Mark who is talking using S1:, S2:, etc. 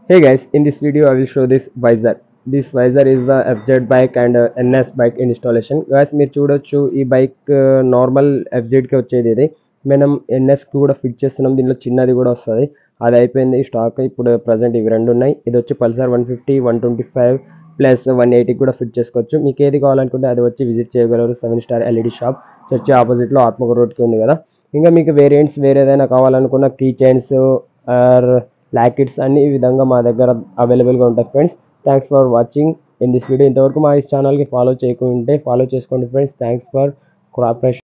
S1: Hey guys, in this video I will show this visor. This visor is the FZ bike and uh, NS bike installation. Guys మీరు చూడొచ్చు ఈ bike normal కి వచ్చేది ఇది మనం NS కి కూడా ఫిట్ చేస్తున్నాం దీనిలో చిన్నది కూడా వస్తుంది అది అయిపోయింది స్టాక్ ఇప్పుడు ప్రజెంట్ ఇవి రెండు ఉన్నాయి ఇది వచ్చి Pulsar one fifty one twenty five plus one ఎయిటీకి కూడా ఫిట్ చేసుకోవచ్చు మీకు ఏది కావాలనుకుంటే అది వచ్చి విజిట్ చేయగలరు seven star LED shop church ఆపోజిట్లో ఆత్మకూరు రోడ్కి ఉంది కదా ఇంకా మీకు వేరియంట్స్ వేరే ఏదైనా కావాలనుకున్న కీ చైన్స్ ఆర్ లాకెట్స్ అన్ని ఈ విధంగా మా దగ్గర అవైలబుల్గా ఉంటాయి friends thanks for watching in this video ఇంతవరకు మా ఈ ఛానల్కి ఫాలో చేయకుంటే ఫాలో చేసుకోండి ఫ్రెండ్స్ థ్యాంక్స్ ఫర్ కోఆపరేషన్